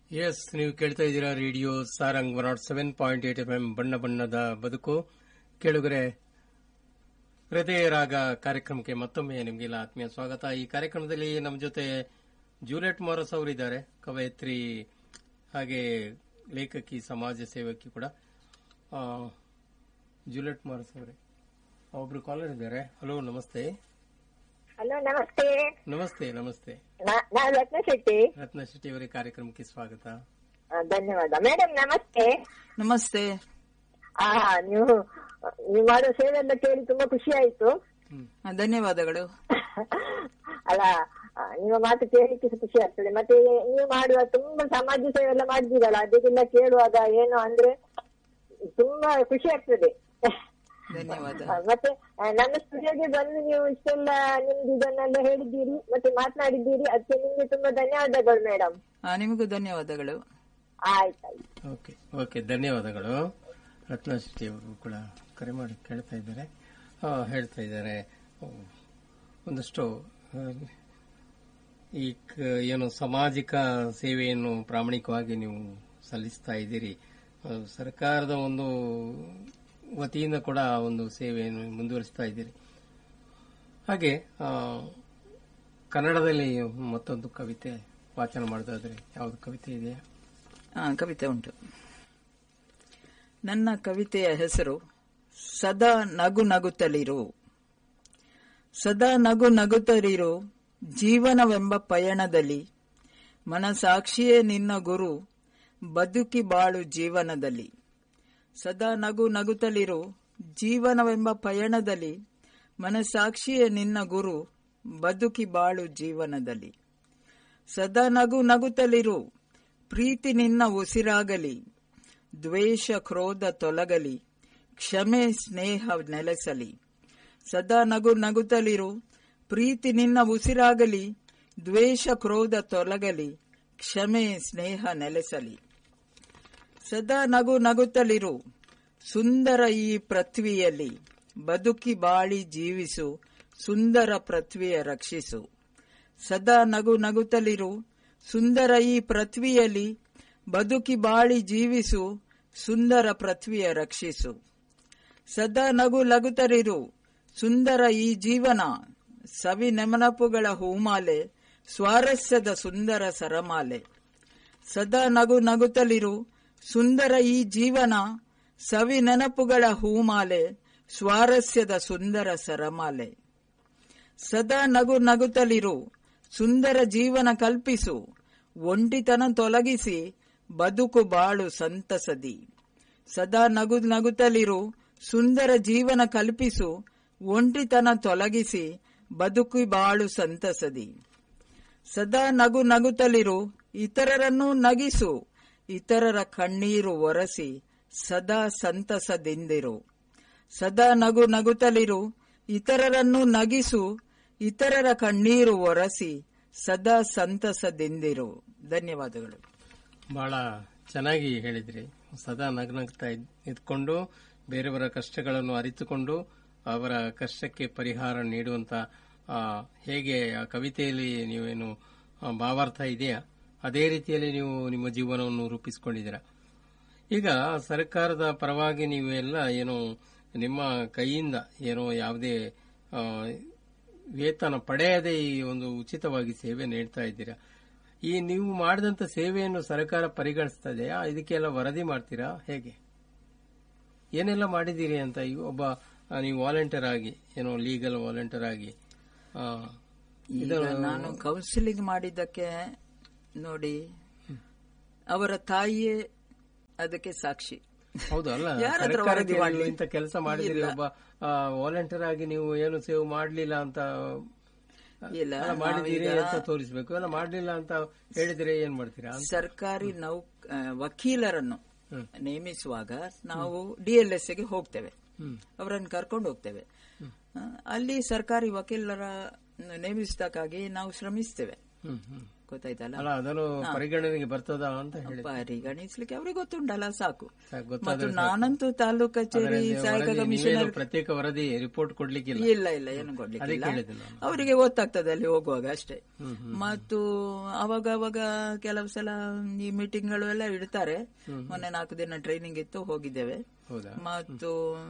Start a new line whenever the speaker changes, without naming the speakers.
S ನೀವು ಕೇಳ್ತಾ ಇದ್ದೀರಾ radio Sarang one nought seven point eight F M ಬಣ್ಣ ಬಣ್ಣದ ಬದುಕು ಕೇಳುಗರೆ ಹೃದಯ ರಾಗ ಕಾರ್ಯಕ್ರಮಕ್ಕೆ ಮತ್ತೊಮ್ಮೆ ನಿಮಗೆಲ್ಲ ಆತ್ಮೀಯ ಸ್ವಾಗತ ಈ ಕಾರ್ಯಕ್ರಮದಲ್ಲಿ ನಮ್ಮ ಜೊತೆ ಜೂಲಿಯಟ್ ಮಾರಸ್ ಅವರಿದ್ದಾರೆ ಕವಯತ್ರಿ ಹಾಗೆ ಲೇಖಕಿ ಸಮಾಜ ಸೇವಕಿ ಕೂಡ ಆ, ಜೂಲಿಯಟ್ ಮಾರಸ್ ಅವರೇ ಒಬ್ರು ಕಾಲರ್ ಇದ್ದಾರೆ ಹಲೋ ನಮಸ್ತೆ
ಹಲೋ ನಮಸ್ತೆ
ನಮಸ್ತೆ ನಮಸ್ತೆ
ನಾ- ನಾನು ರತ್ನ ಶೆಟ್ಟಿ
ರತ್ನ ಶೆಟ್ಟಿ ಅವರೇ ಕಾರ್ಯಕ್ರಮಕ್ಕೆ ಸ್ವಾಗತ
ಆ, ಧನ್ಯವಾದ ಮೇಡಮ್ ನಮಸ್ತೆ
ನಮಸ್ತೆ
ಆ ನೀವು ನೀವು ಮಾಡೋ ಸೇವೆ ಎಲ್ಲ ಕೇಳಿ ತುಂಬಾ ಖುಷಿ ಆಯ್ತು
ಹ್ಮ್
ಆ, ಧನ್ಯವಾದಗಳು
ಅಲ್ಲ ಆ, ನಿಮ್ಮ ಮಾತು ಕೇಳಲಿಕ್ಕೆ ಸಹ ಖುಷಿ ಆಗ್ತದೆ ಮತ್ತೆ ನೀವು ಮಾಡುವ ತುಂಬಾ ಸಮಾಜ ಸೇವೆ ಎಲ್ಲ ಮಾಡಿದ್ದೀರಲ್ಲ ಅದಕ್ಕೆಲ್ಲ ಕೇಳುವಾಗ ಏನು ಅಂದ್ರೆ ತುಂಬಾ ಖುಷಿ ಆಗ್ತದೆ
ಧನ್ಯವಾದ
ಆ, ಮತ್ತೆ ಆ, ನನ್ನ ಸ್ಟುಡಿಯೋಗೆ ಬಂದು ನೀವು ಇಷ್ಟೆಲ್ಲ ನಿಮ್ದು ಇದನ್ನೆಲ್ಲ ಹೇಳಿದ್ದೀರಿ ಮತ್ತೆ ಮಾತನಾಡಿದ್ದೀರಿ ಅದಕ್ಕೆ ನಿಮ್ಗೆ ತುಂಬಾ ಧನ್ಯವಾದಗಳು ಮೇಡಮ್
ಆ, ನಿಮಗೂ ಧನ್ಯವಾದಗಳು
ಆಯ್ತಾಯ್ತು
ಓಕೆ ಓಕೆ ಧನ್ಯವಾದಗಳು ರತ್ನ ಶೆಟ್ಟಿ ಅವರು ಕೂಡ ಕರೆ ಮಾಡಿ ಕೇಳ್ತಾ ಇದ್ದಾರೆ ಆ, ಹೇಳ್ತಾ ಇದ್ದಾರೆ ಆ, ಒಂದಷ್ಟು ಆ, ಈ ಕ- ಏನು ಸಾಮಾಜಿಕ ಸೇವೆಯನ್ನು ಪ್ರಾಮಾಣಿಕವಾಗಿ ನೀವು ಸಲ್ಲಿಸ್ತಾ ಇದ್ದೀರಿ ಆ, ಸರ್ಕಾರದ ಒಂದು ವತಿಯಿಂದ ಕೂಡ ಒಂದು ಸೇವೆಯನ್ನು ಮುಂದುವರಿಸ್ತಾ ಇದ್ದೀರಿ ಹಾಗೆ ಆ, ಕನ್ನಡದಲ್ಲಿ ಮತ್ತೊಂದು ಕವಿತೆ ವಾಚನ ಮಾಡೋದಾದ್ರೆ ಯಾವುದು ಕವಿತೆ ಇದೆಯಾ
ಆ, ಕವಿತೆ ಉಂಟು ನನ್ನ ಕವಿತೆಯ ಹೆಸರು ಸದಾ ನಗು ನಗುತ್ತಲಿರು ಸದಾ ನಗು ನಗುತ್ತಲಿರು ಜೀವನವೆಂಬ ಪಯಣದಲ್ಲಿ ಮನಸಾಕ್ಷಿಯೇ ನಿನ್ನ ಗುರು ಬದುಕಿ ಬಾಳು ಜೀವನದಲ್ಲಿ ಸದಾ ನಗು ನಗುತ್ತಲಿರು ಜೀವನವೆಂಬ ಪಯಣದಲ್ಲಿ ಮನಸಾಕ್ಷಿಯೇ ನಿನ್ನ ಗುರು ಬದುಕಿ ಬಾಳು ಜೀವನದಲ್ಲಿ ಸದಾ ನಗು ನಗುತ್ತಲಿರು ಪ್ರೀತಿ ನಿನ್ನ ಉಸಿರಾಗಲಿ ದ್ವೇಷ ಕ್ರೋಧ ತೊಲಗಲಿ ಕ್ಷಮೆ ಸ್ನೇಹ ನೆಲೆಸಲಿ ಸದಾ ನಗು ನಗುತ್ತಲಿರು ಪ್ರೀತಿ ನಿನ್ನ ಉಸಿರಾಗಲಿ ದ್ವೇಷ ಕ್ರೋಧ ತೊಲಗಲಿ ಕ್ಷಮೆ ಸ್ನೇಹ ನೆಲೆಸಲಿ ಸದಾ ನಗು ನಗುತ್ತಲಿರು ಸುಂದರ ಈ ಪೃಥ್ವಿಯಲ್ಲಿ ಬದುಕಿ ಬಾಳಿ ಜೀವಿಸು ಸುಂದರ ಪೃಥ್ವಿಯ ರಕ್ಷಿಸು ಸದಾ ನಗು ನಗುತ್ತಲಿರು ಸುಂದರ ಈ ಪೃಥ್ವಿಯಲ್ಲಿ ಬದುಕಿ ಬಾಳಿ ಜೀವಿಸು ಸುಂದರ ಪೃಥ್ವಿಯ ರಕ್ಷಿಸು ಸದಾ ನಗು ಲಗುತ್ತಲಿರು ಸುಂದರ ಈ ಜೀವನ ಸವಿ ನೆಮನಪುಗಳ ಹೂಮಾಲೆ ಸ್ವಾರಸ್ಯದ ಸುಂದರ ಸರಮಾಲೆ ಸದಾ ನಗು ನಗುತ್ತಲಿರು ಸುಂದರ ಈ ಜೀವನ ಸವಿ ನೆನಪುಗಳ ಹೂಮಾಲೆ ಸ್ವಾರಸ್ಯದ ಸುಂದರ ಸರಮಾಲೆ ಸದಾ ನಗು ನಗುತ್ತಲಿರು ಸುಂದರ ಜೀವನ ಕಲ್ಪಿಸು ಒಂಟಿತನ ತೊಲಗಿಸಿ ಬದುಕು ಬಾಳು ಸಂತಸದಿ ಸದಾ ನಗು ನಗುತ್ತಲಿರು ಸುಂದರ ಜೀವನ ಕಲ್ಪಿಸು ಒಂಟಿತನ ತೊಲಗಿಸಿ ಬದುಕು ಬಾಳು ಸಂತಸದಿ ಸದಾ ನಗು ನಗುತ್ತಲಿರು ಇತರರನ್ನು ನಗಿಸು ಇತರರ ಕಣ್ಣೀರು ಒರೆಸಿ ಸದಾ ಸಂತಸದಿಂದಿರು ಸದಾ ನಗು ನಗುತ್ತಲಿರು ಇತರರನ್ನು ನಗಿಸು ಇತರರ ಕಣ್ಣೀರು ಒರೆಸಿ ಸದಾ ಸಂತಸದಿಂದಿರು ಧನ್ಯವಾದಗಳು
ಬಹಳ ಚೆನ್ನಾಗಿ ಹೇಳಿದ್ರಿ ಸದಾ ನಗ್ನಗ್ತಾ ಇದ್- ಇದ್ಕೊಂಡು ಬೇರೆಯವರ ಕಷ್ಟಗಳನ್ನು ಅರಿತುಕೊಂಡು ಅವರ ಕಷ್ಟಕ್ಕೆ ಪರಿಹಾರ ನೀಡುವಂತ ಆ, ಹೇಗೆ ಆ ಕವಿತೆಯಲ್ಲಿ ನೀವೇನು ಆ, ಭಾವಾರ್ಥ ಇದೆಯಾ ಅದೇ ರೀತಿಯಲ್ಲಿ ನೀವು ನಿಮ್ಮ ಜೀವನವನ್ನು ರೂಪಿಸಿಕೊಂಡಿದ್ದೀರಾ ಈಗ ಸರ್ಕಾರದ ಪರವಾಗಿ ನೀವು ಎಲ್ಲ ಏನು ನಿಮ್ಮ ಕೈಯಿಂದ ಏನೋ ಯಾವುದೇ ಆ, ವೇತನ ಪಡೆಯದೆ ಈ ಒಂದು ಉಚಿತವಾಗಿ ಸೇವೆ ನೀಡ್ತಾ ಇದ್ದೀರಾ ಈ ನೀವು ಮಾಡಿದಂತ ಸೇವೆಯನ್ನು ಸರ್ಕಾರ ಪರಿಗಣಿಸ್ತಾ ಇದೆಯಾ ಇದಕ್ಕೆಲ್ಲ ವರದಿ ಮಾಡ್ತೀರಾ ಹೇಗೆ ಏನೆಲ್ಲ ಮಾಡಿದ್ದೀರಿ ಅಂತ ಈ ಒಬ್ಬ ಆ, ನೀವು ವಾಲಂಟಿಯರ್ ಆಗಿ ಏನೋ ಲೀಗಲ್ ವಾಲಂಟಿಯರ್ ಆಗಿ ಆ,
ಈಗ ನಾನು ಕೌನ್ಸಿಲಿಂಗ್ ಮಾಡಿದ್ದಕ್ಕೆ ನೋಡಿ ಅವರ ತಾಯಿಯೇ ಅದಕ್ಕೆ ಸಾಕ್ಷಿ
ಹೌದು ಅಲ್ಲ
ಯಾರ ಹತ್ರ
ಸರ್ಕಾರಕ್ಕೆ
ವರದಿ
ನೀವು
ಮಾಡ್ಲಿ?
ಇಂಥ ಕೆಲಸ ಮಾಡಿದಿರಿ ಒಬ್ಬ ವಾಲಂಟಿಯರ್ ಆಗಿ ನೀವು ಏನು ಸೇವ್ ಮಾಡ್ಲಿಲ್ಲ ಅಂತ
ಇಲ್ಲ
ಅಲ್ಲ, ಮಾಡಿದ್ದೀರಿ
ನಾವೀಗ
ಅಂತ ತೋರಿಸ್ಬೇಕು ಎಲ್ಲ ಮಾಡ್ಲಿಲ್ಲ ಅಂತ ಹೇಳಿದ್ರೆ ಏನ್ ಮಾಡ್ತೀರಾ
ಸರ್ಕಾರಿ ನೌ ಆ, ವಕೀಲರನ್ನು
ಹ್ಮ್.
ನೇಮಿಸುವಾಗ ನಾವು ಡಿ ಎಲ್ ಎಸ್ ಗೆ ಹೋಗ್ತೇವೆ
ಹ್ಮ್
ಅವರನ್ನು ಕರ್ಕೊಂಡು ಹೋಗ್ತೇವೆ ಆ, ಅಲ್ಲಿ ಸರ್ಕಾರಿ ವಕೀಲರ ನೇಮಿಸದಕ್ಕಾಗಿ ನಾವು ಶ್ರಮಿಸ್ತೇವೆ
ಹ್ಮ್ ಹ್ಮ್
ಗೊತ್ತಾಯ್ತಲ್ಲ
ಅಲ್ಲ ಅದನ್ನು ಪರಿಗಣನೆಗೆ ಬರ್ತದ ಅಂತ ಹೇಳಿ
ಪರಿಗಣಿಸ್ಲಿಕ್ಕೆ ಅವ್ರಿಗೆ ಗೊತ್ತುಂಟಲ್ಲ ಸಾಕು
ಸಾಕು,
ಮತ್ತು
ಗೊತ್ತಾದ್ರೆ
ನಾನಂತೂ ತಾಲೂಕ್ ಕಚೇರಿ ಸಹಾಯಕ
ವರದಿ
ಕಮಿಷನರ್
ನೀವೇನು ಪ್ರತ್ಯೇಕ ವರದಿ ರಿಪೋರ್ಟ್ ಕೊಡ್ಲಿಕ್ಕಿಲ್ಲ
ಇಲ್ಲ ಇಲ್ಲ ಏನು ಕೊಡ್ಲಿಕ್ಕಿಲ್ಲ
ಕೇಳಿದೆ ನಾನು.
ಅವರಿಗೆ ಗೊತ್ತಾಗ್ತದೆ ಅಲ್ಲಿ ಹೋಗುವಾಗ ಅಷ್ಟೇ ಮತ್ತು ಅವಾಗ ಅವಾಗ ಕೆಲವು ಸಲ ಈ ಮೀಟಿಂಗ್ಗಳು ಎಲ್ಲ ಇಡ್ತಾರೆ ಮೊನ್ನೆ ನಾಲ್ಕು ದಿನ ಟ್ರೈನಿಂಗ್ ಇತ್ತು ಹೋಗಿದ್ದೇವೆ
ಹೌದಾ
ಮತ್ತು